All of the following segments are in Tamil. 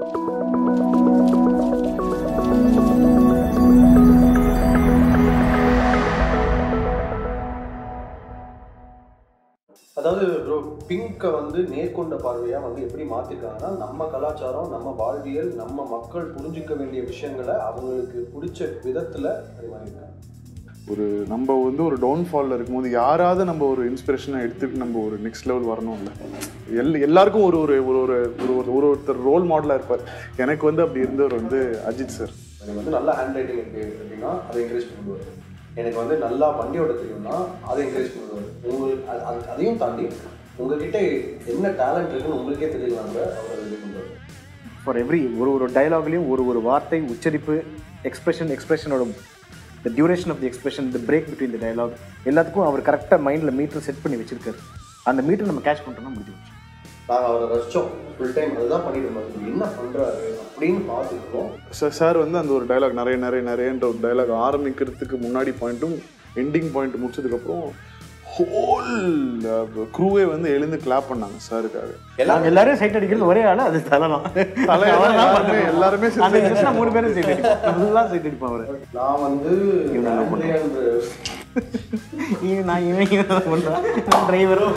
அதாவது ப்ரோ பிங்கை வந்து நேர்கொண்ட பார்வையாக வந்து எப்படி மாற்றிருக்காங்கன்னா நம்ம கலாச்சாரம் நம்ம வாழ்வியல் நம்ம மக்கள் புரிஞ்சுக்க வேண்டிய விஷயங்களை அவங்களுக்கு பிடிச்ச விதத்தில் பரிமாறியிருக்காங்க ஒரு நம்ம வந்து ஒரு டவுன்ஃபாலில் இருக்கும்போது யாராவது நம்ம ஒரு இன்ஸ்பிரேஷனை எடுத்துட்டு நம்ம ஒரு நெக்ஸ்ட் லெவல் வரணும்ல எல் எல்லாருக்கும் ஒரு ஒரு ஒரு ஒரு ஒரு ஒரு ஒரு ஒருத்தர் ரோல் மாடலாக இருப்பார் எனக்கு வந்து அப்படி இருந்தவர் வந்து அஜித் சார் எனக்கு வந்து நல்ல ஹேண்ட் ரைட்டிங் இருக்கு அப்படின்னா அதை என்கரேஜ் பண்ணுவார் எனக்கு வந்து நல்லா வண்டி ஓட்ட தெரியும்னா அதை என்கரேஜ் பண்ணுவார் உங்களுக்கு அது- அது- அதையும் தாண்டி உங்ககிட்ட என்ன டேலண்ட் இருக்குன்னு உங்களுக்கே தெரியலாங்க அவர் அதை இது பண்ணுவார் ஃபார் எவ்ரி ஒரு ஒரு டயலாக்லேயும் ஒரு ஒரு வார்த்தை உச்சரிப்பு எக்ஸ்பிரஷன் எக்ஸ்பிரஷனோட the duration of the expression the break between the dialogue எல்லாத்துக்கும் அவர் கரெக்டாக மைண்டில் மீட்டர் செட் பண்ணி வச்சிருக்காரு அந்த மீட்டர் நம்ம கேட்ச் பண்ணிட்டோம்னா முடிஞ்சு போச்சு நாங்கள் அவரை ரசித்தோம் ஃபுல் டைம் அதுதான் பண்ணிட்டு இருந்தோம் இவர் என்ன பண்ணுறாரு அப்படின்னு பார்த்துருக்கோம் சார் சார் வந்து அந்த ஒரு டயலாக் நிறைய நிறைய நிறையன்ற ஒரு டயலாக் ஆரம்பிக்கிறதுக்கு முன்னாடி பாயிண்ட்டும் எண்டிங் பாயிண்ட் முடிச்சதுக்கப்புறம் ஹோல் க்ரூவே வந்து எழுந்து கிளாப் பண்ணாங்க சாருக்காக நாங்கள் எல்லாரும் சைட் அடிக்கிறது ஒரே ஆள் அது தலைலாம் தலை எல்லாருமே எல்லாருமே அந்த சேர்ந்து கிருஷ்ணா மூணு பேரும் சைட் அடிப்போம் ஃபுல்லாக சைட் அடிப்போம் அவர் நான் வந்து ஆண்ட்ரியான்ற நான் இவன் இவன் பண்ணுறான் நான் டிரைவரும்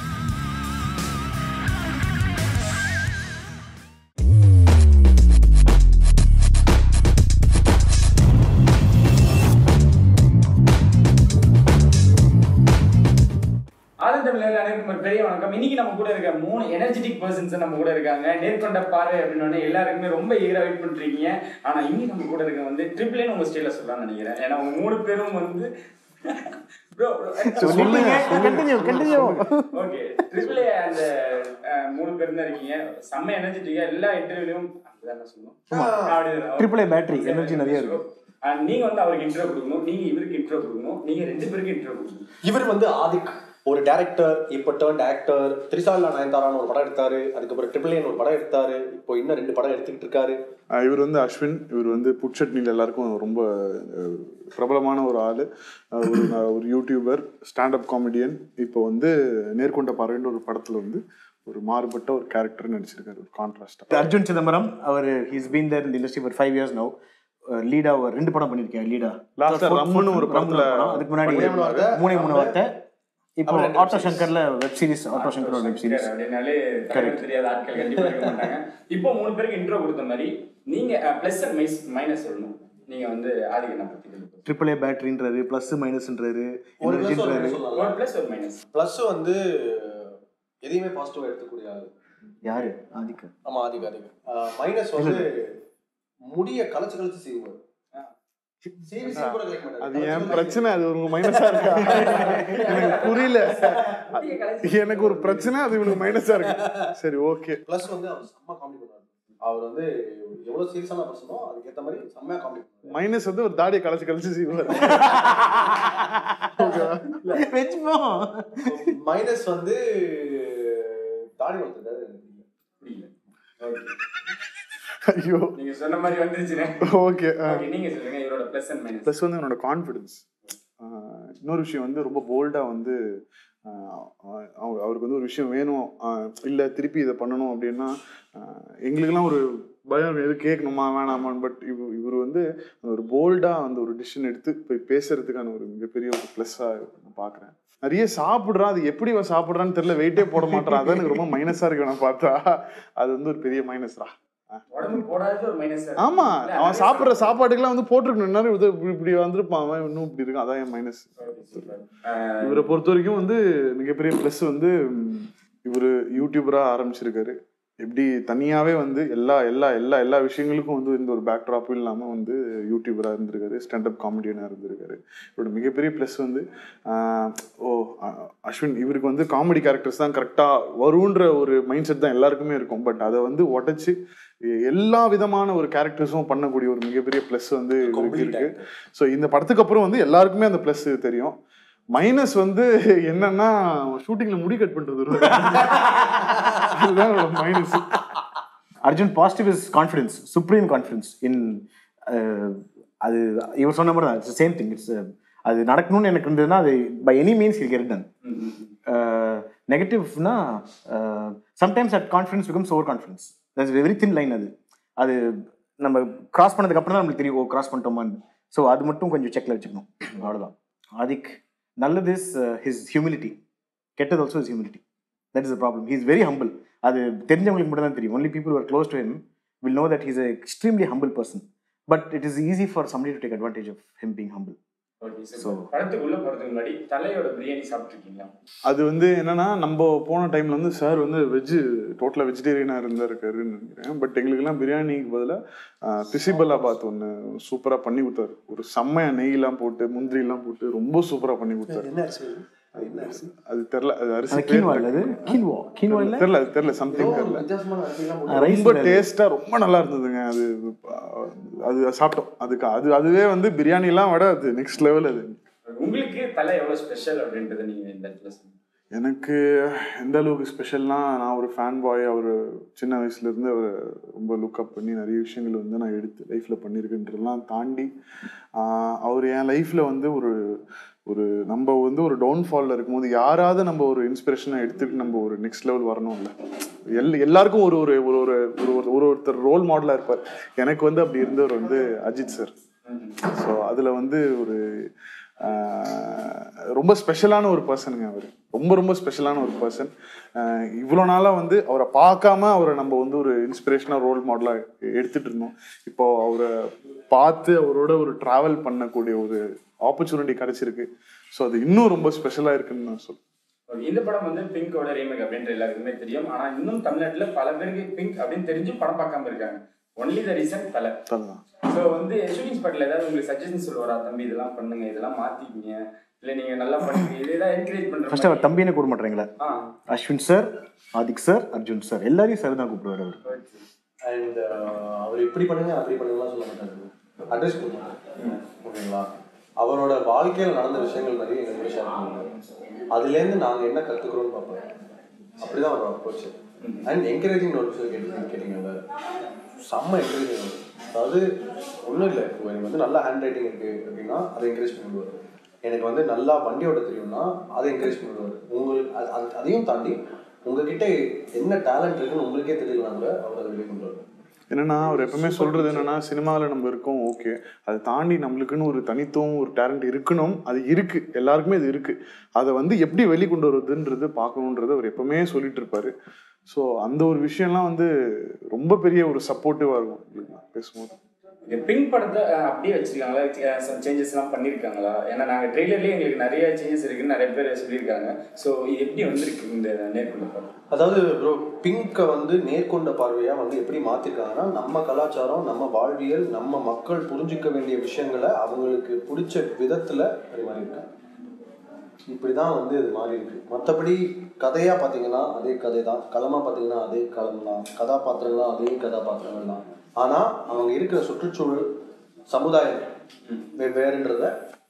ஆதன் தமிழர்கள் அனைவருக்கும் ஒரு பெரிய வணக்கம் இன்னைக்கு நம்ம கூட இருக்க மூணு எனர்ஜெட்டிக் பர்சன்ஸ் நம்ம கூட இருக்காங்க நேர்கொண்ட பாரு அப்படின்னு எல்லாருக்குமே ரொம்ப ஈகரா வெயிட் பண்ணிருக்கீங்க ஆனா இன்னைக்கு நம்ம கூட இருக்க வந்து ட்ரிபிள்னு உங்க ஸ்டைல சொல்லலாம்னு நினைக்கிறேன் ஏன்னா உங்க மூணு பேரும் வந்து ப்ரோ சொல்லுங்க கண்டினியூ கண்டினியூ ஓகே ட்ரிபிள் அந்த அஹ், மூணு பேர் தான் இருக்கீங்க செம்ம எனர்ஜெட்டிக்கா எல்லா இன்டர்வியூலையும் அப்படிதான் சொல்லணும் அப்படிதான். ட்ரிபிள் ஏ பேட்டரி எனர்ஜி நிறைய இருக்கு அஹ், நீங்க வந்து அவருக்கு இன்ட்ரோ கொடுக்கணும் நீங்க இவருக்கு இன்ட்ரோ கொடுக்கணும் நீங்க ரெண்டு பேருக்கு இன்ட்ரோ கொடுக்கணும் இவர் வந்து ஆதிக் ஒரு டேரக்டர் இப்போ டேர்ன்ட் ஆக்டர் திரிசாலா நயன்தாரான்னு ஒரு படம் எடுத்தாரு அதுக்கப்புறம் ட்ரிபிள் ஒரு படம் எடுத்தாரு இப்போ இன்னும் ரெண்டு படம் எடுத்துக்கிட்டு இருக்காரு ஆஹ் இவர் வந்து அஸ்வின் இவர் வந்து புட்சட்னியில் எல்லாருக்கும் ரொம்ப அஹ், பிரபலமான ஒரு ஆள் ஒரு ந- ஒரு யூடியூபர் ஸ்டாண்டப் காமெடியன் இப்போ வந்து நேர்கொண்ட பார்வைன்ற ஒரு படத்தில் வந்து ஒரு மாறுபட்ட ஒரு கேரக்டர் நடிச்சிருக்காரு ஒரு கான்ட்ராஸ்டாக அர்ஜுன் சிதம்பரம் அவர் ஹீஸ் பீன் தேர் இந்த industry for five years now லீடா ஒரு ரெண்டு படம் பண்ணியிருக்கேன் லீடா Last ஆ ரம்முன்னு ஒரு படத்துல அதுக்கு முன்னாடி மூணே மூணு வார்த்தை. மூணே மூணு வார்த்தை இப்போ அப்புறம் ரெண்டு ஆட்டோ சங்கர்ல web series auto Shankar web series அப்படின்னாலே தலைவர் தெரியாத ஆட்கள் கண்டிப்பா இருக்க மாட்டாங்க இப்போ மூணு பேருக்கு இன்ட்ரோ கொடுத்த மாதிரி நீங்க பிளஸ் அண்ட் மைஸ் மைனஸ் சொல்லணும் நீங்க வந்து ஆதிக்கண்ணா பத்தி சொல்லுங்க. ட்ரிபிள் ஏ பேட்டரின்றாரு ப்ளஸ் மைனஸ்ன்றாரு ஒரு plus ஒரு எனர்ஜின்றாரு minus சொல்லலாம் ஒரு பிளஸ் ஒரு மைனஸ் ப்ளஸ் வந்து எதையுமே பாசிட்டிவா எடுத்துக்கூடிய ஆளு யாரு ஆதிக்க ஆமா ஆதிக் ஆதிக் மைனஸ் வந்து முடிய கலைச்சு கலைச்சு செய்வார் சீவி சீவி கூட கலைக்க மாட்டாரு. அது கலைச்சு என் கலைச்சு பிரச்சனை அது உங்க மைனஸா இருக்கா எனக்கு புரியல எனக்கு ஒரு பிரச்சனை அது இவனுக்கு மைனஸா இருக்கு சரி ஓகே ப்ளஸ் வந்து அவர் செம்ம காமெடி பண்ணுவார் அவர் வந்து எவ்வளவு சீரியஸான பர்சனோ அதுக்கேற்ற மாதிரி செம்மையா காமெடி பண்ணுவார் மைனஸ் வந்து ஒரு தாடியை கலைச்சு கலைச்சு செய்வார் வெச்சுப்போம் மைனஸ் வந்து தாடி வளர்த்துருக்காரு எனக்கு தெரியல. புரியல Okay. ஐயோ நீங்க சொன்ன மாதிரி வந்துருச்சுனே ஓகே Okay, நீங்க சொல்லுங்க இவரோட பிளஸ் அண்ட் மைனஸ் ப்ளஸ் வந்து என்னோட கான்ஃபிடன்ஸ் இன்னொரு விஷயம் வந்து ரொம்ப போல்டாக வந்து ஆஹ் அவ- அவருக்கு வந்து ஒரு விஷயம் வேணும் இல்லை திருப்பி இதை பண்ணணும் அப்படின்னா ஆஹ் எங்களுக்கெல்லாம் ஒரு பயம் எது கேட்கணுமா வேணாமான்னு பட் இவ இவர் வந்து ஒரு போல்டாக அந்த ஒரு டிசிஷன் எடுத்து போய் பேசுறதுக்கான ஒரு மிகப்பெரிய ஒரு ப்ளஸ்ஸாக நான் பார்க்குறேன் நிறைய சாப்பிட்றான் அது எப்படி அவன் சாப்பிட்றான்னு தெரியல வெயிட்டே போட மாட்டான் அதான் எனக்கு ரொம்ப மைனஸாக இருக்கு நான் பார்த்தா அது வந்து ஒரு பெரிய மைனஸ்ரா உடம்பு போடாத ஒரு மைனஸ் ஆமா அவன் சாப்பிடுற சாப்பாட்டுக்கெல்லாம் வந்து போட்டிருக்கணும் இன்னும் இது இப்படி இப்படி வந்திருப்பான் அவன் இன்னும் இப்படி இருக்கான் அதான் என் மைனஸ் இவரை பொறுத்த வரைக்கும் வந்து மிகப்பெரிய ப்ளஸ் வந்து ம், இவரு யூடியூபரா ஆரம்பிச்சிருக்காரு எப்படி தனியாவே வந்து எல்லா எல்லா எல்லா எல்லா விஷயங்களுக்கும் வந்து இந்த ஒரு பேக்ட்ராப்பும் இல்லாம வந்து யூடியூபரா இருந்திருக்காரு ஸ்டாண்டப் காமெடியனா இருந்திருக்காரு இவரோட மிகப்பெரிய ப்ளஸ் வந்து ஆஹ், ஓ அஹ், அஸ்வின் இவருக்கு வந்து காமெடி கேரக்டர்ஸ் தான் கரெக்டா வருன்ற ஒரு மைண்ட் செட் தான் எல்லாருக்குமே இருக்கும் பட் அதை வந்து உடைச்சு எல்லா விதமான ஒரு கேரக்டர்ஸும் பண்ணக்கூடிய ஒரு மிகப்பெரிய ப்ளஸ் வந்து இவருக்கு Complete இருக்கு ஸோ இந்த படத்துக்கு அப்புறம் வந்து எல்லாருக்குமே அந்த ப்ளஸ் தெரியும் மைனஸ் வந்து என்னன்னா ஷூட்டிங்ல முடி கட் பண்றது வருவாரு. அதுதான் minus Arjun positive is confidence supreme confidence in அது இவர் சொன்ன மாதிரி தான் சேம் திங் இட்ஸ் அது நடக்கணும்னு எனக்கு இருந்ததுன்னா அது by any means I'll get done நெகட்டிவ்னா sometimes at confidence becomes over confidence that's very thin line அது அது நம்ம கிராஸ் பண்ணதுக்கு அப்புறம் தான் நம்மளுக்கு தெரியும் ஓ கிராஸ் பண்ணிட்டோமான்னு ஸோ அது மட்டும் கொஞ்சம் செக்ல வச்சுக்கணும் அவ்வளோதான் ஆதிக் நல்லது இஸ் ஹிஸ் ஹியூமிலிட்டி கெட்டது also is humility that is a problem he's very humble அது தெரிஞ்சவங்களுக்கு மட்டும் தான் தெரியும் only people are close to him will know that he's a extremely humble person but it is easy for somebody to take advantage of him being humble okay sir So- படத்துக்குள்ள போறதுக்கு முன்னாடி தலையோட பிரியாணி சாப்பிட்டுருக்கீங்களா அது வந்து என்னன்னா நம்ம போன டைம்ல வந்து சார் வந்து வெஜ் டோட்டலாக வெஜிடேரியனாக இருந்தா இருக்காருன்னு நினைக்கிறேன் பட் எங்களுக்கெல்லாம் பிரியாணிக்கு பதிலாக பிசிபலாபாத் ஒன்று சூப்பராக பண்ணி கொடுத்தாரு ஒரு செம்மையா நெய்லாம் போட்டு முந்திரிலாம் போட்டு ரொம்ப சூப்பராக பண்ணி கொடுத்தாரு என்ன அரிசி என்ன அரிசி அது தெரில அது அரிசி அந்த பேர் கீன்வா இல்லை அது கீன்வா கீன்வா இல்லை தெரில அது தெரில ஏதோ சம்திங் ஒரு தெரில வித்தியாசமான அரிசிலாம் போட்டு ரைஸ் ரொம்ப டேஸ்டா ரொம்ப நல்லா இருந்ததுங்க அது அது சாப்பிட்டோம் அதுக்கு அது அதுவே வந்து பிரியாணிலாம் விட அது நெக்ஸ்ட் லெவல் அது உங்களுக்கு தலை எவ்வளவு ஸ்பெஷல் அப்படின்றத நீங்க இந்த இடத்துல சொல்லுங்க எனக்கு எந்த அளவுக்கு ஸ்பெஷல்னா நான் ஒரு ஃபேன் பாய் அவர் சின்ன வயசுலேருந்து அவர் ரொம்ப லுக்அப் பண்ணி நிறைய விஷயங்கள் வந்து நான் எடுத்து லைஃப்பில் பண்ணியிருக்கேன்றதெல்லாம் தாண்டி ஆஹ், அவர் என் லைஃப்பில் வந்து ஒரு ஒரு நம்ம வந்து ஒரு டவுன்ஃபாலில் இருக்கும்போது யாராவது நம்ம ஒரு இன்ஸ்பிரேஷனை எடுத்துட்டு நம்ம ஒரு நெக்ஸ்ட் லெவல் வரணும்ல எல் எல்லாருக்கும் ஒரு ஒரு ஒரு ஒரு ஒரு ஒரு ஒரு ஒருத்தர் ரோல் மாடலாக இருப்பார் எனக்கு வந்து அப்படி இருந்தவர் வந்து அஜித் சார் ஸோ அதில் வந்து ஒரு ஆஹ், ரொம்ப ஸ்பெஷலான ஒரு பர்சனுங்க அவர் ரொம்ப ரொம்ப ஸ்பெஷலான ஒரு பர்சன் இவ்வளோ நாளாக வந்து அவரை பார்க்காம அவரை நம்ம வந்து ஒரு இன்ஸ்பிரேஷனாக ரோல் மாடலாக எடுத்துட்டு இருந்தோம் இப்போ அவரை பார்த்து அவரோட ஒரு ட்ராவல் பண்ணக்கூடிய ஒரு ஆப்பர்ச்சுனிட்டி கிடைச்சிருக்கு ஸோ அது இன்னும் ரொம்ப ஸ்பெஷலாக இருக்குன்னு நான் சொல்லுவேன் Okay, இந்த படம் வந்து பிங்கோட ரீமேக் அப்படின்ற எல்லாருக்குமே தெரியும் ஆனா இன்னும் தமிழ்நாட்டுல பல பேருக்கு பிங்க் அப்படின்னு தெரிஞ்சு படம் பார்க்காம இருக்காங்க ஒன்லி த ரீசன் தலை அதுதான் ஸோ வந்து ஷூட்டிங் ஸ்பாட்ல ஏதாவது உங்களுக்கு சஜஷன் சொல்லுவாரா தம்பி இதெல்லாம் பண்ணுங்க இதெல்லாம் மாத்திக்கிங்க இல்ல நீங்க நல்லா பண்ணுங்க இது ஏதாவது என்கரேஜ் ஃபர்ஸ்ட் பண்ற அவர் தம்பின்னு கூப்பிட மாட்டேங்களா ஆ Ashwin sir Adhik sir Arjun sir எல்லாரையும் சார் தான் கூப்பிடுவார் அவர் அண்ட் அவர் இப்படி பண்ணுங்க அப்படி பண்ணுங்கலாம் சொல்ல மாட்டாரு அட்ரஸ் கொடுப்பாங்க ஓகேங்களா அவரோட வாழ்க்கையில் நடந்த விஷயங்கள் நிறைய எங்களுக்கு ஷேர் பண்ணுவாங்க அதுலேருந்து நாங்கள் என்ன கற்றுக்குறோம்னு பார்ப்போம் அப்படிதான் அவர் அப்ரோச் அண்ட் என்கரேஜிங் ஒரு விஷயம் கேட்டு கேட்டீங்கல்ல செம்ம என்கரேஜிங் அதாவது ஒன்றும் இல்லை இப்போ எனக்கு வந்து நல்ல ஹேண்ட் ரைட்டிங் இருக்கு அப்படின்னா அதை என்கரேஜ் பண்ணுவார் எனக்கு வந்து நல்லா வண்டி ஓட்ட தெரியும்னா அதை என்கரேஜ் பண்ணுவார் உங்களுக்கு அது- அது- அதையும் தாண்டி உங்ககிட்ட என்ன டேலண்ட் இருக்குன்னு உங்களுக்கே தெரியலனா கூட அவர் அதை வெளியே கொண்டு வருவார் என்னன்னா அவர் எப்பவுமே சொல்றது என்னன்னா சினிமாவில் நம்ம இருக்கோம் ஓகே அதை தாண்டி நம்மளுக்குன்னு ஒரு தனித்துவம் ஒரு டேலண்ட் இருக்கணும் அது இருக்கு எல்லாருக்குமே அது இருக்கு அதை வந்து எப்படி வெளிக்கொண்டு வருதுன்றது பார்க்கணுன்றது அவர் எப்பவுமே சொல்லிட்டு இருப்பாரு ஸோ அந்த ஒரு விஷயம்லாம் வந்து ரொம்ப பெரிய ஒரு சப்போர்ட்டிவாக இருக்கும் இல்லைங்களா பேசும்போது இந்த பிங்க் படத்தை அஹ், அப்படியே வச்சிருக்காங்களா சேஞ்சஸ் எல்லாம் பண்ணிருக்காங்களா ஏன்னா நாங்க ட்ரெய்லர்லயே எங்களுக்கு நிறைய சேஞ்சஸ் இருக்குன்னு நிறைய பேர் சொல்லியிருக்காங்க ஸோ இது எப்படி வந்திருக்கு இந்த நேர்கொண்ட படம் அதாவது ப்ரோ பிங்கை வந்து நேர்கொண்ட பார்வையாக வந்து எப்படி மாற்றிருக்காங்கன்னா நம்ம கலாச்சாரம் நம்ம வாழ்வியல் நம்ம மக்கள் புரிஞ்சிக்க வேண்டிய விஷயங்களை அவங்களுக்கு பிடிச்ச விதத்தில் பரிமாறியிருக்காங்க இப்படி தான் வந்து இது மாறி இருக்கு மற்றபடி கதையாக பார்த்தீங்கன்னா அதே கதை தான் களமாக பார்த்தீங்கன்னா அதே களம் தான் கதாபாத்திரங்கள்லாம் அதே கதாபாத்திரங்கள் தான் ஆனால் அவங்க இருக்கிற சுற்றுச்சூழல் சமுதாயம் வெவ்வேறுன்றத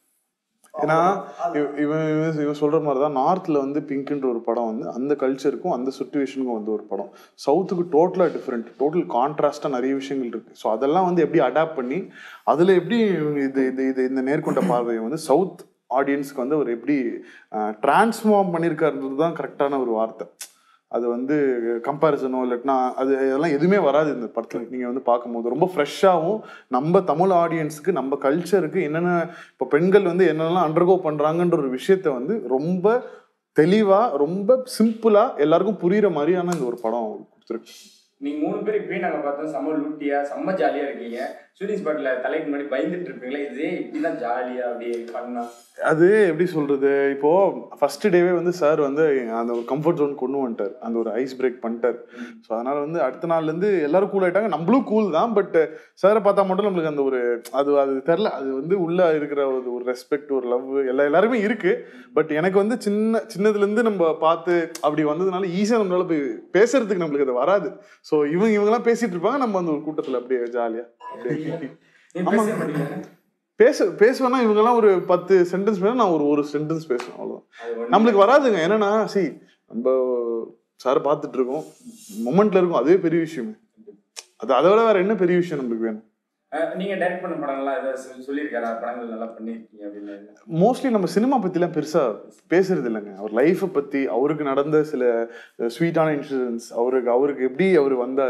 ஏன்னா இவ- இவன் இவன் இவன் சொல்ற மாதிரி தான் நார்த்ல வந்து பிங்க்ன்ற ஒரு படம் வந்து அந்த கல்ச்சருக்கும் அந்த சுச்சுவேஷனுக்கும் வந்து ஒரு படம் சவுத்துக்கு டோட்டலா டிஃப்ரெண்ட் டோட்டல் கான்ட்ராஸ்டா நிறைய விஷயங்கள் இருக்கு ஸோ அதெல்லாம் வந்து எப்படி அடாப்ட் பண்ணி அதுல எப்படி இவங்க இது இது இது இந்த நேர்கொண்ட பார்வையை வந்து சவுத் ஆடியன்ஸ்க்கு வந்து அவர் எப்படி டிரான்ஸ்ஃபார்ம் பண்ணியிருக்காருன்றது தான் கரெக்டான ஒரு வார்த்தை அது வந்து கம்பேரிசனோ இல்லாட்டினா அது அதெல்லாம் எதுவுமே வராது இந்த படத்தில் நீங்கள் வந்து பார்க்கும்போது ரொம்ப ஃப்ரெஷ்ஷாகவும் நம்ம தமிழ் ஆடியன்ஸுக்கு நம்ம கல்ச்சருக்கு என்னென்ன இப்போ பெண்கள் வந்து என்னென்னலாம் அண்டர்கோ பண்ணுறாங்கன்ற ஒரு விஷயத்த வந்து ரொம்ப தெளிவாக ரொம்ப சிம்பிளாக எல்லாருக்கும் புரியுற மாதிரியான இந்த ஒரு படம் கொடுத்துருக்கு நீங்க மூணு பேர் இப்பயும் நாங்க பார்த்தோம் செம்ம லூட்டியா செம்ம ஜாலியா இருக்கீங்க ஷூட்டிங் ஸ்பாட்ல தலைக்கு முன்னாடி பயந்துட்டு இருப்பீங்களா இதே இப்படிதான் ஜாலியா அப்படியே பண்ணா அது எப்படி சொல்றது இப்போ ஃபர்ஸ்ட் டேவே வந்து சார் வந்து அந்த ஒரு கம்ஃபர்ட் ஜோன் கொண்டு வந்துட்டார் அந்த ஒரு ஐஸ் பிரேக் பண்ணிட்டார் ஸோ அதனால வந்து அடுத்த நாள்ல இருந்து எல்லாரும் கூல் ஆயிட்டாங்க நம்மளும் கூல் தான் பட் சாரை பார்த்தா மட்டும் நம்மளுக்கு அந்த ஒரு அது அது தெரில அது வந்து உள்ள இருக்கிற ஒரு ஒரு ரெஸ்பெக்ட் ஒரு லவ் எல்லா எல்லாருமே இருக்கு பட் எனக்கு வந்து சின்ன சின்னதுல இருந்து நம்ம பார்த்து அப்படி வந்ததுனால ஈஸியாக நம்மளால போய் பேசுறதுக்கு நம்மளுக்கு அது வராது ஸோ இவங்க இவங்கெல்லாம் பேசிட்டு இருப்பாங்க நம்ம அந்த ஒரு கூட்டத்தில் அப்படியே ஜாலியா நீங்க பேச மாட்டீங்க பேச பேசுவேன்னா இவங்கெல்லாம் ஒரு பத்து சென்டென்ஸ் பேச நான் ஒரு ஒரு சென்டென்ஸ் பேசுவேன் அவ்வளவுதான் அது ஒண்ணு. நம்மளுக்கு வராதுங்க என்னன்னா சி நம்ம சார் பார்த்துட்டு இருக்கோம் மொமெண்ட்ல இருக்கும் அதுவே பெரிய விஷயம் அது அதை விட வேற என்ன பெரிய விஷயம் நம்மளுக்கு வேணும் அஹ், நீங்க டைரக்ட் பண்ண படங்கள்லாம் ஏதாவது சொல்லி- சொல்லியிருக்காரா படங்கள் நல்லா பண்ணியிருக்கீங்க அப்படின்னு மோஸ்ட்லி நம்ம சினிமா பத்திலாம் பெருசா பேசுறது இல்லைங்க அவர் லைஃப்பை பத்தி அவருக்கு நடந்த சில ஸ்வீட்டான இன்சிடென்ட்ஸ் அவருக்கு அவருக்கு எப்படி அவர் வந்தாரு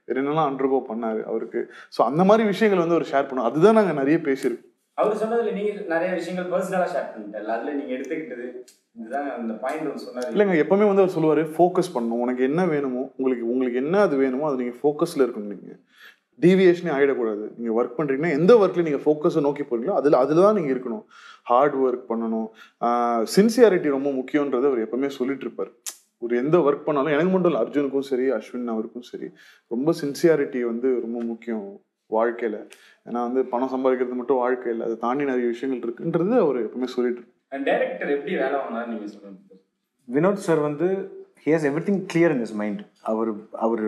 என்னென்னலாம் அண்டர்கோ பண்ணாரு அவருக்கு ஸோ அந்த மாதிரி விஷயங்கள் வந்து அவர் ஷேர் பண்ணுவோம் அதுதான் நாங்கள் நிறைய பேசியிருக்கோம் அவர் சொன்னதுல நீங்க நிறைய விஷயங்கள் பர்சனலா ஷேர் பண்ணிட்டல அதுல நீங்க எடுத்துக்கிட்டது இதுதான் அந்த பாயிண்ட் ஒன்று சொன்னாரு இல்லைங்க எப்பவுமே வந்து அவர் சொல்லுவார் ஃபோக்கஸ் பண்ணணும் உனக்கு என்ன வேணுமோ உங்களுக்கு உங்களுக்கு என்ன அது வேணுமோ அது நீங்கள் ஃபோக்கஸில் இருக்கணும் நீங்கள் டீவியேஷனே ஆகிடக்கூடாது நீங்கள் ஒர்க் பண்ணுறீங்கன்னா எந்த ஒர்க்கில் நீங்கள் ஃபோக்கஸை நோக்கி போகிறீங்களோ அதில் அதில் தான் நீங்கள் இருக்கணும் ஹார்ட் ஒர்க் பண்ணணும் சின்சியாரிட்டி ரொம்ப முக்கியன்றது அவர் எப்பவுமே சொல்லிட்டு இருப்பார் ஒரு எந்த ஒர்க் பண்ணாலும் எனக்கு மட்டும் இல்லை அர்ஜுனுக்கும் சரி அஸ்வின் அவருக்கும் சரி ரொம்ப சின்சியாரிட்டி வந்து ரொம்ப முக்கியம் வாழ்க்கையில் ஏன்னா வந்து பணம் சம்பாதிக்கிறது மட்டும் வாழ்க்கை இல்லை அதை தாண்டி நிறைய விஷயங்கள் இருக்குன்றது அவர் எப்பவுமே சொல்லிட்டு இருப்பார். டைரக்டர் எப்படி வேலை வாங்கினாரு நீங்க சொல்லுங்க வினோத் சார் வந்து he has everything clear in his mind அவர் அவர்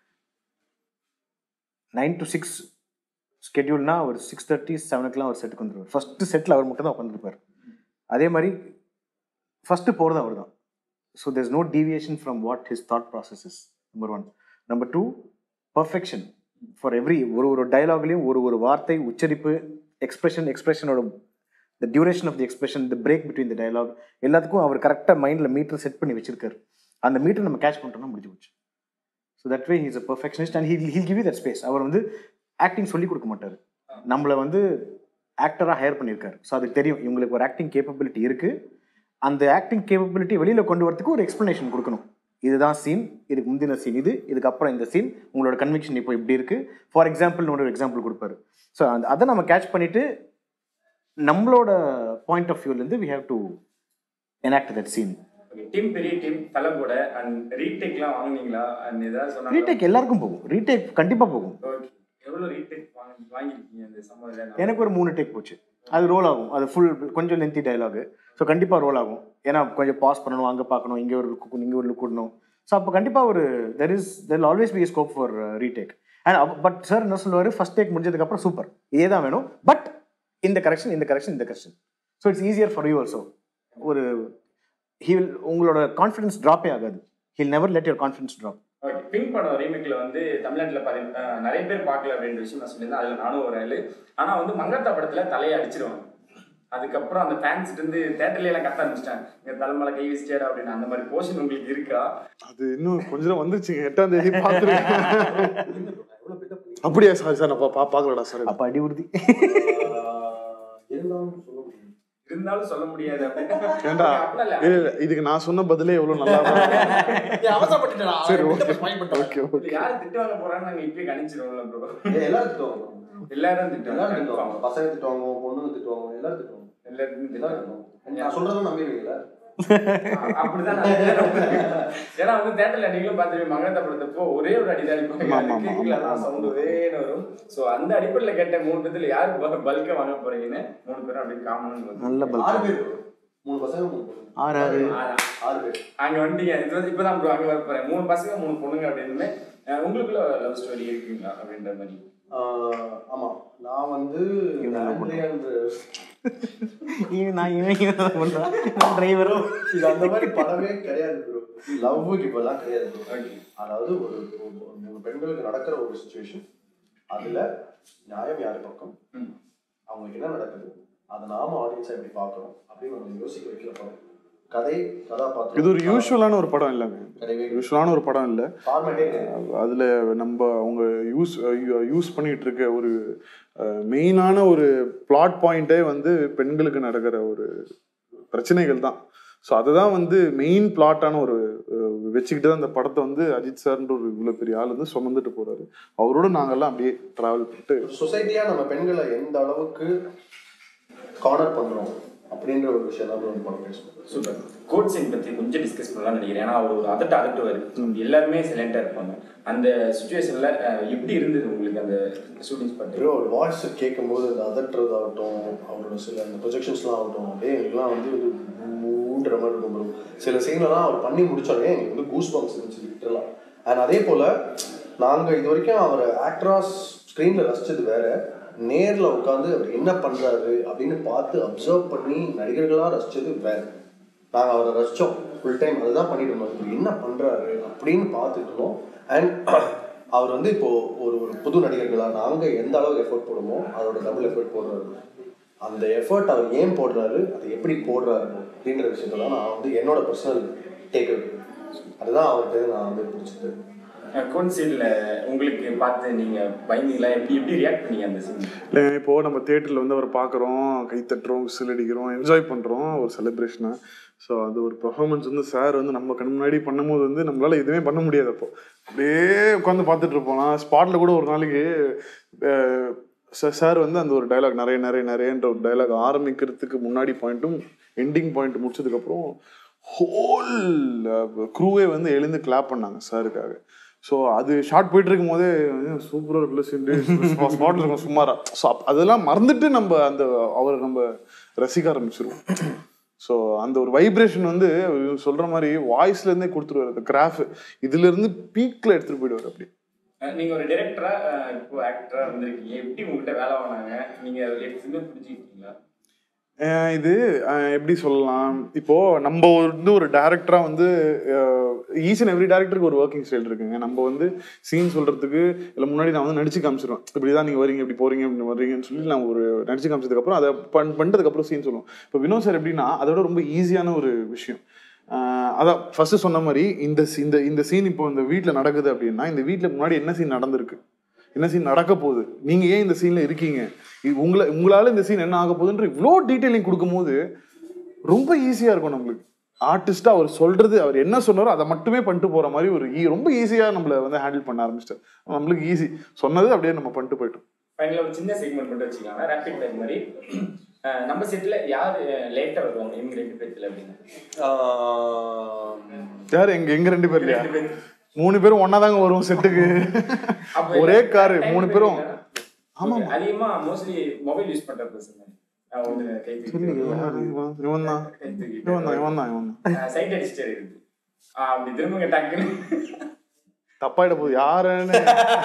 நைன் டு சிக்ஸ் ஸ்கெட்யூல்னா அவர் சிக்ஸ் தேர்ட்டி செவனுக்குலாம் அவர் செட்டுக்கு வந்துருவார் ஃபஸ்ட்டு செட்டில் அவர் மட்டும் தான் உட்காந்துருப்பார் அதே மாதிரி ஃபஸ்ட்டு போகிறது அவர் தான் so there's no deviation from what his thought process is number one number two perfection for every ஒரு ஒரு டயலாக்லேயும் ஒரு ஒரு வார்த்தை உச்சரிப்பு எக்ஸ்பிரஷன் எக்ஸ்பிரஷனோட the duration of the expression the break between the dialogue எல்லாத்துக்கும் அவர் கரெக்டாக மைண்டில் மீட்டர் செட் பண்ணி வச்சிருக்காரு அந்த மீட்டர் நம்ம கேட்ச் பண்ணிட்டோம்னா முடிஞ்சு போச்சு so that way is a perfectionist and he'll he'll give you that space அவர் வந்து ஆக்டிங் சொல்லி கொடுக்க மாட்டார் நம்மளை வந்து ஆக்டராக ஹையர் பண்ணியிருக்காரு ஸோ அதுக்கு தெரியும் இவங்களுக்கு ஒரு ஆக்டிங் கேப்பபிலிட்டி இருக்குது அந்த ஆக்டிங் கேப்பபிலிட்டி வெளியில் கொண்டு வரதுக்கு ஒரு எக்ஸ்ப்ளனேஷன் கொடுக்கணும் இதுதான் சீன் இதுக்கு முந்தின சீன் இது இதுக்கப்புறம் இந்த சீன் உங்களோட கன்விக்ஷன் இப்போ இப்படி இருக்குது ஃபார் எக்ஸாம்பிள் ஒரு எக்ஸாம்பிள் கொடுப்பாரு ஸோ அந்த அதை நம்ம கேட்ச் பண்ணிவிட்டு நம்மளோட பாயிண்ட் ஆஃப் வியூலேருந்து we have to enact that scene team பெரிய டீம் தலை கூட அண்ட் ரீடேக்லாம் வாங்குனீங்களா அண்ட் ஏதாவது சொன்னாங்க ரீடேக் எல்லாருக்கும் போகும் ரீடேக் கண்டிப்பாக போகும் ஓகே எவ்வளோ ரீடேக் வாங்கி வாங்கியிருக்கீங்க இந்த சம்மரில் எனக்கு ஒரு மூணு டேக் போச்சு அது ரோல் ஆகும் அது ஃபுல் கொஞ்சம் லென்த்தி டயலாகு ஸோ கண்டிப்பாக ரோல் ஆகும் ஏன்னா கொஞ்சம் பாஸ் பண்ணணும் அங்கே பார்க்கணும் இங்கே ஒரு look, இங்கே ஒரு லுக் விடணும் ஸோ அப்போ கண்டிப்பாக ஒரு there is there always be scope for retake and but sir என்ன சொல்லுவார் ஃபர்ஸ்ட் டேக் முடிஞ்சதுக்கப்புறம் சூப்பர் இதே தான் வேணும் பட் இந்த கரெக்ஷன் இந்த கரெக்ஷன் இந்த correction so it's easier for you also ஒரு ஹீ வில் உங்களோட கான்ஃபிடன்ஸ் ட்ராப்பே ஆகாது he'll never let your confidence drop okay Pink படம் ரீமேக்ல வந்து தமிழ்நாட்டில் பாதி அஹ், நிறைய பேர் பார்க்கல அப்படின்ற விஷயம் நான் சொல்லியிருந்தேன் அதில் நானும் ஒரு ஆளு ஆனால் வந்து மங்காத்தா படத்தில் தலையை அடிச்சிருவாங்க அதுக்கப்புறம் அந்த ஃபேன்ஸ் இருந்து தேட்டர்ல எல்லாம் கத்த ஆரம்பிச்சிட்டாங்க இங்க தலைமலை கை வச்சிட்டாரு அப்படின்னு அந்த மாதிரி போர்ஷன் உங்களுக்கு இருக்கா அது இன்னும் கொஞ்ச நேரம் வந்துருச்சுங்க எட்டாம் தேதி பார்த்துருக்கேன் அப்படியா சார் சார் நான் பா- பா- பார்க்கலடா சார் அப்போ அடி உறுதி இருந்தாலும் சொல்ல முடியும் இருந்தாலும் சொல்ல முடியாது ஏன்டா அப்படிலாம் இல்ல. இல்ல இல்ல இதுக்கு நான் சொன்ன பதிலே எவ்வளவு நல்லா அவசரப்பட்டுட்டா சரி ஓகே ஓகே இது ஓகே யார் திட்டு வாங்க போறான்னு நாங்க இப்பயே கணிச்சிருவோம்ல ப்ரோ எல்லாரும் திட்டுவாங்க எல்லாரும் திட்டு எல்லாரும் வாங்க திட்டுவாங்க பசங்க திட்டுவாங்க பொண்ணுங்க திட்டுவாங்க எல்லாரும் திட்டுவாங்க எல்லாரும் எல்லாரும் திட்டு திட்டுவாங்க நான் சொல்றதை நம்பிடுவீங்களா அப்படிதான் நான் ஏன்னா வந்து தேட்டர்ல நீங்களும் பார்த்துருவீங்க மங்களத்தை படத்தப்போ ஒரே ஒரு அடிதான் ஆமா, ஆமா, அடிப்பாங்க ஆமா, சவுண்ட் ஒரேன்னு வரும் சோ அந்த அடிப்படையில கேட்ட மூணு பேர்த்துல யார் பல்கா வாங்க போறீங்கன்னு மூணு பேரும் அப்படி காமன் நல்ல ஆறு பல்க் பேர் மூணு பசங்க மூணு பொண்ணு ஆறு ஆறு ஆறு பேர் அங்க வந்துட்டீங்க இது வந்து இப்பதான் bro அங்க வர போறேன் மூணு பசங்க மூணு பொண்ணுங்க அப்படின்னு அஹ் உங்களுக்குள்ள லவ் ஸ்டோரி இருக்குங்களா அப்படின்ற மாதிரி ஆஹ் ஆமா நான் வந்து ஆண்ட்ரியான்ற இவன் நான் இவன் இவன் பண்றான் டிரைவரும் இது அந்த மாதிரி படமே கிடையாது ப்ரோ லவ்வுக்கு இப்பெல்லாம் கிடையாது bro. ஓகே அதாவது ஒரு ஒரு- ஒரு மூணு பெண்களுக்கு நடக்கிற ஒரு சுச்சுவேஷன் அதுல நியாயம் யாரு பக்கம் ம். அவங்களுக்கு என்ன நடக்குது அதை நாம ஆடியன்ஸை எப்படி பார்க்கணும் அப்படின்னு நம்ம யோசிக்க வைக்கிற படம் கதை கதாபாத்திரம் இது ஒரு யூஸ்வலான ஒரு படம் இல்லைங்க கிடையவே யூஸ்வலான ஒரு படம் இல்லை ஃபார்மேட்டே கிடையாது அதில் நம்ம அவங்க யூஸ் யூஸ் பண்ணிட்டு இருக்க ஒரு மெயினான ஒரு பிளாட் பாயிண்டே வந்து பெண்களுக்கு நடக்கிற ஒரு பிரச்சனைகள் தான் ஸோ அதுதான் வந்து மெயின் பிளாட்டான ஒரு அஹ், வச்சுக்கிட்டு தான் அந்த படத்தை வந்து அஜித் சார்ன்ற ஒரு இவ்வளோ பெரிய ஆள் வந்து சுமந்துட்டு போறாரு அவரோட நாங்கெல்லாம் அப்படியே ட்ராவல் பண்ணிட்டு சொசைட்டியா நம்ம பெண்களை எந்த அளவுக்கு கார்னர் பண்றோம் அப்படின்ற ஒரு விஷயம் தான் ஒரு படம் பேசணும் சூப்பர் கோட் சீன் பத்தி கொஞ்சம் டிஸ்கஸ் பண்ணலாம்னு நினைக்கிறேன் ஏன்னா அவர் ஒரு அதட்ட அதட்டுவார் எல்லாருமே சைலண்டா இருப்பாங்க அந்த சுச்சுவேஷன்ல எப்படி இருந்தது உங்களுக்கு அந்த ஷூட்டிங்ஸ் பண்ணி ப்ரோ ஒரு வாய்ஸ் கேட்கும்போது அந்த அதட்டுறதாகட்டும் அவரோட சில அந்த ப்ரொஜெக்ஷன்ஸ்லாம் ஆகட்டும் அப்படியே எங்களுக்குலாம் வந்து வந்து ஊன்ற மாதிரி இருக்கும் ப்ரோ சில சீன்லாம் அவர் பண்ணி முடிச்சாலே எங்களுக்கு வந்து கூஸ் பாக்ஸ் இருந்துச்சு லிட்டரலாக அண்ட் அதே போல் நாங்கள் இது வரைக்கும் அவரை ஆக்ட்ராஸ் ஸ்க்ரீனில் ரசிச்சது வேற நேரில் உட்காந்து அவர் என்ன பண்ணுறாரு அப்படின்னு பார்த்து அப்சர்வ் பண்ணி நடிகர்களாக ரசிச்சது வேற நாங்கள் அவரை ரசித்தோம் ஃபுல் டைம் அதுதான் பண்ணிட்டு இருந்தோம் இப்போ என்ன பண்ணுறாரு அப்படின்னு பார்த்துட்டு இருந்தோம் அண்ட் அவர் வந்து இப்போ ஒரு ஒரு புது நடிகர்களாக நாங்கள் எந்த அளவுக்கு எஃபோர்ட் போடுமோ அதோட டபுள் எஃபோர்ட் போடுறாரு அந்த எஃபர்ட் அவர் ஏன் போடுறாரு அதை எப்படி போடுறாரு அப்படின்ற விஷயத்த தான் நான் வந்து என்னோட பர்சனல் டேக் அதுதான் அவர்கிட்ட நான் வந்து பிடிச்சது கோன்சைடில் உங்களுக்கு பார்த்து நீங்க பயந்தீங்களா எப்படி எப்படி ரியாக்ட் பண்ணீங்க அந்த சீன் இல்லை இப்போ நம்ம தேட்டரில் வந்து அவர் பார்க்குறோம் கை தட்டுறோம் விசில் அடிக்கிறோம் என்ஜாய் பண்ணுறோம் ஒரு செலிப்ரேஷனை ஸோ அது ஒரு பெர்ஃபார்மன்ஸ் வந்து சார் வந்து நம்ம கண் முன்னாடி பண்ணும்போது வந்து நம்மளால எதுவுமே பண்ண முடியாது அப்போ அப்படியே உட்காந்து பார்த்துட்டு இருப்போம் ஸ்பாட்டில் கூட ஒரு நாளைக்கு சார் வந்து அந்த ஒரு டைலாக் நிறைய நிறைய நிறையன்ற ஒரு டைலாக் ஆரம்பிக்கிறதுக்கு முன்னாடி பாயிண்ட்டும் எண்டிங் பாயிண்ட் முடிச்சதுக்கப்புறம் ஹோல் க்ரூவே வந்து எழுந்து கிளாப் பண்ணாங்க சாருக்காக ஸோ அது ஷார்ட் போயிட்டு இருக்கும் போதே சூப்பராக இருக்குல்ல சீன் ஸ்பாட்டில் இருக்கும் சுமாரா ஸோ அதெல்லாம் மறந்துட்டு நம்ம அந்த அவரை நம்ம ரசிக்க ஆரம்பிச்சிருவோம் ஸோ அந்த ஒரு வைப்ரேஷன் வந்து இவர் சொல்ற மாதிரி வாய்ஸ்ல இருந்தே கொடுத்துருவாரு அந்த கிராஃப் இதுல இருந்து பீக்ல எடுத்துட்டு போயிடுவார் அப்படி அஹ் நீங்க ஒரு டைரக்டரா இப்போ ஆக்டரா வந்திருக்கீங்க எப்படி உங்ககிட்ட வேலை வாங்கினாங்க நீங்க எப்பவுமே புரிஞ்சுக்கிட்டீங்களா அஹ் இது அஹ் எப்படி சொல்லலாம் இப்போ நம்ம வந்து ஒரு டேரக்டரா வந்து ஈச் அண்ட் எவ்ரி டேரக்டருக்கு ஒரு ஒர்க்கிங் ஸ்டைல் இருக்குங்க நம்ம வந்து சீன் சொல்றதுக்கு இல்லை முன்னாடி நான் வந்து நடிச்சு காமிச்சிருவேன் இப்படிதான் நீங்க வரீங்க இப்படி போறீங்க இப்படி வர்றீங்கன்னு சொல்லி நான் ஒரு நடிச்சு காமிச்சதுக்கு அப்புறம் அதை பண் பண்ணதுக்கு அப்புறம் சீன் சொல்லுவோம் இப்போ வினோத் சார் எப்படின்னா அதோட ரொம்ப ஈஸியான ஒரு விஷயம் அஹ் அதான் ஃபர்ஸ்ட் சொன்ன மாதிரி இந்த scene- இந்த இந்த சீன் இப்போ இந்த வீட்டில் நடக்குது அப்படின்னா இந்த வீட்டில் முன்னாடி என்ன சீன் நடந்திருக்கு என்ன சீன் நடக்க போகுது நீங்க ஏன் இந்த சீன்ல இருக்கீங்க இது உங்களை உங்களால இந்த சீன் என்ன ஆக போகுதுன்ற இவ்வளோ டீட்டெயிலிங் கொடுக்கும்போது ரொம்ப ஈஸியா இருக்கும் நம்மளுக்கு ஆர்டிஸ்டா அவர் சொல்றது அவர் என்ன சொன்னாரோ அதை மட்டுமே பண்ணிட்டு போற மாதிரி ஒரு ஈ- ரொம்ப ஈஸியா நம்மள வந்து ஹேண்டில் பண்ண ஆரம்பிச்சிட்டார் நம்மளுக்கு ஈஸி சொன்னது அப்படியே நம்ம பண்ணிட்டு போயிட்டோம் ஃபைனலாக ஒரு சின்ன செக்மெண்ட் மட்டும் வச்சுக்கலாம் ரேபிட் டைம் மாதிரி அஹ் நம்ம செட்டில் யார் லேட்டாக வருவாங்க எங்க ரெண்டு பேர்த்துல அப்படின்னு ஆஹ் யார் எங்க எங்க ரெண்டு பேர் இல்லையா மூணு பேரும் ஒன்னா தாங்க வருவோம் செட்டுக்கு அப்ப ஒரே எல்லாரும் காரு time மூணு பேரும் ஆமா அதிகமா மோஸ்ட்லி மொபைல் யூஸ் பண்ற பர்சன் நான் வந்து கை இவன் தான் இவன் தான் இவன் தான் இவன் தான் சைட் அடிச்சிட்டே இருக்கு ஆஹ் அப்படி திரும்புங்க டக்குன்னு தப்பாயிட போகுது யாருன்னு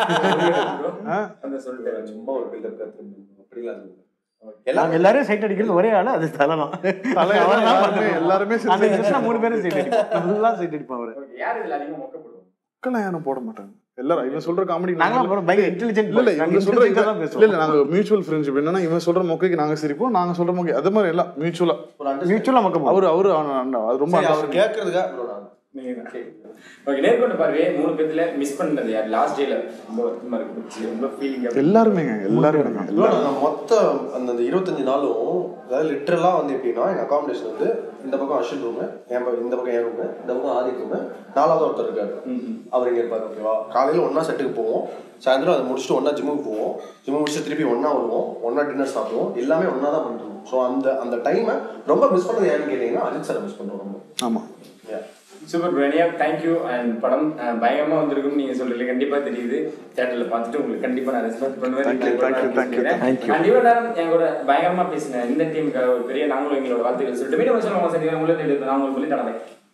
ஆ? அந்த சொல்லிட்டு சும்மா ஒரு பில்டப் கத்து அப்படிலாம் இல்லை. நாங்க எல்லாம் எல்லாரும் சைட் அடிக்கிறது ஒரே ஆளு அது தலை தான் தலை எல்லாருமே எல்லாருமே அந்த சரி just மூணு பேரும் சைட் அடிப்போம் நல்லா சைட் அடிப்போம் அவரு ஓகே யார் இதுல அதிகமா மொக்கப்படுவோம் மக்கள் யாரும் போட மாட்டாங்க எல்லாரும் இவன் சொல்ற காமெடி நாங்களாம் அப்புறம் பயங்கர intelligent இல்ல இல்ல boys. நாங்க இவங்க சொல்ற intelligent ஆ தான் இல்ல பேசுவோம். இல்ல நாங்க மியூச்சுவல் ஃப்ரெண்ட்ஷிப் என்னன்னா இவன் சொல்ற மொக்கைக்கு நாங்க சிரிப்போம் நாங்க சொல்ற மொக்கை அது மாதிரி எல்லாம் மியூச்சுவலா ஒரு understanding. மியூச்சுவலா மக்கள் அவரு அவரு அவன் அண்ணா, அது ரொம்ப சரி, அவர் understanding. கேட்கறதுக்காக bro நான் ஓகே நேர்கொண்ட பார்வையே மூணு பேர்த்துல மிஸ் பண்ணது யார் லாஸ்ட் டேல ரொம்ப வருத்தமா இருக்கு ரொம்ப ஃபீலிங் எல்லாருமேங்க எல்லாருமே bro, நாங்க மொத்த அந்த அந்த இருபத்தஞ்சு நாளும் அதாவது லிட்டரலா வந்து எப்படின்னா எங்க அகாமடேஷன் வந்து இந்த பக்கம் அஷன் ரூமு என் பக்கம் இந்த பக்கம் என் ரூமு இந்த பக்கம் ஆதி ரூமு நாலாவது ஒருத்தர் இருக்காரு அவர் இங்க இருப்பாரு ஓகேவா காலையில ஒண்ணா செட்டுக்கு போவோம் சாயந்தரம் அதை முடிச்சுட்டு ஒண்ணா ஜிம்முக்கு போவோம் ஜிம்மு முடிச்சுட்டு திருப்பி ஒண்ணா வருவோம் ஒண்ணா டின்னர் சாப்பிடுவோம் எல்லாமே ஒண்ணா தான் பண்ணிருவோம் ஸோ அந்த அந்த டைமை ரொம்ப மிஸ் பண்ணது ஏன்னு கேட்டீங்கன்னா அஜித் சார் மிஸ் பண்றோம் ரொம்ப ஆமா Yeah. சூப்பர் பிரனியா தேங்க்யூ அண்ட் படம் அஹ், பயங்கரமா வந்திருக்கும்னு நீங்க சொல்றீங்க கண்டிப்பா தெரியுது தியேட்டர்ல பார்த்துட்டு உங்களுக்கு கண்டிப்பா நான் ரெஸ்பான்ஸ் பண்ணுவேன் Thank you, thank you, thank you, thank you. And இவ்வளவு நேரம் என் கூட பயங்கரமா பேசினேன் இந்த டீமுக்கு ஒரு பெரிய நாங்களும் எங்களோட வாழ்த்துக்கள் சொல்லிட்டு மீண்டும் சொல்லுவாங்க சரி உங்களுக்கு நான் உங்களுக்கு சொல்லி தரேன்